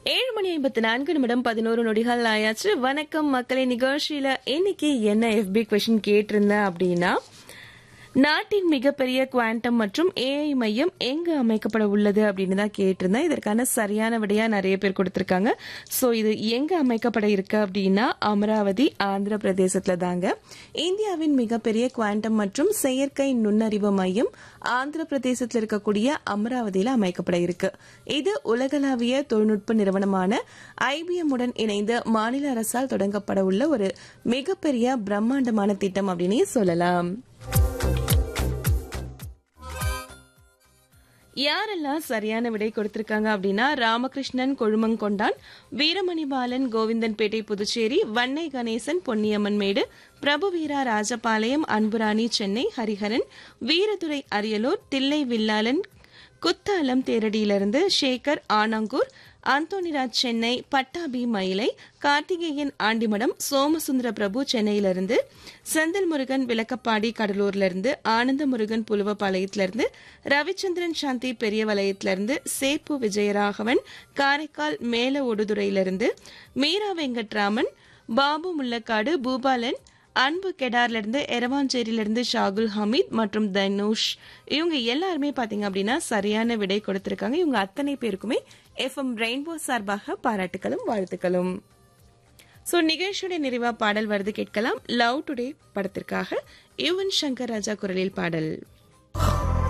ஏழு மணி ஐம்பத்தி நான்கு நிமிடம் பதினோரு நொடிகள் ஆயாச்சு வணக்கம் மக்களை நிகழ்ச்சியில இன்னைக்கு என்ன எஃபி கொஸ்டின் கேட்டிருந்தேன் அப்படின்னா நாட்டின் மிகப்பெரிய குவாண்டம் மற்றும் ஏஐ மையம் எங்கு அமைக்கப்பட உள்ளது அப்படின்னு தான் கேட்டிருந்தேன் இதற்கான சரியான விடையா நிறைய பேர் கொடுத்திருக்காங்க சோ இது எங்க அமைக்கப்பட இருக்கு அப்படின்னா அமராவதி ஆந்திர பிரதேசத்துல தாங்க இந்தியாவின் மிகப்பெரிய குவாண்டம் மற்றும் செயற்கை நுண்ணறிவு மையம் ஆந்திர பிரதேசத்தில் இருக்கக்கூடிய அமராவதியில் அமைக்கப்பட இருக்கு இது உலகளாவிய தொழில்நுட்ப நிறுவனமான ஐபிஎம் உடன் இணைந்து மாநில அரசால் தொடங்கப்பட உள்ள ஒரு மிகப்பெரிய பிரம்மாண்டமான திட்டம் அப்படின்னே சொல்லலாம் யாரெல்லாம் சரியான விடை கொடுத்திருக்காங்க அப்படின்னா ராமகிருஷ்ணன் கொழுமங்கொண்டான் வீரமணி பாலன் கோவிந்தன்பேட்டை புதுச்சேரி வன்னை கணேசன் பொன்னியம்மன் மேடு பிரபுவீரா ராஜபாளையம் அன்புராணி சென்னை ஹரிஹரன் வீரதுரை அரியலூர் தில்லை வில்லாளன் குத்தாலம் தேரடியிலிருந்து சேகர் ஆனங்கூர் அந்தோனிராஜ் சென்னை பட்டாபி மயிலை கார்த்திகேயன் ஆண்டிமடம் சோமசுந்தர பிரபு சென்னையிலிருந்து செந்தில் முருகன் விளக்கப்பாடி கடலூர்லேருந்து ஆனந்த முருகன் புலுவப்பாளையத்திலிருந்து ரவிச்சந்திரன் சாந்தி பெரியவலயத்திலிருந்து சேப்பு விஜயராகவன் காரைக்கால் மேல ஒடுதுறையிலிருந்து மீரா வெங்கட்ராமன் பாபு முள்ளக்காடு பூபாலன் அன்பு கெடார்ல இருந்து எரவாஞ்சேரியில இருந்து ஷாகுல் ஹமீத் மற்றும் தனுஷ் இவங்க எல்லாருமே பாத்தீங்க அப்படின்னா சரியான விடை கொடுத்திருக்காங்க இவங்க அத்தனை பேருக்குமே எஃப்எம் ரெயின்போ சார்பாக பாராட்டுகளும் வாழ்த்துக்களும் சோ நிகழ்ச்சியுடைய நிறைவா பாடல் வருது கேட்கலாம் லவ் டுடே படத்திற்காக யுவன் சங்கர் ராஜா குரலில் பாடல்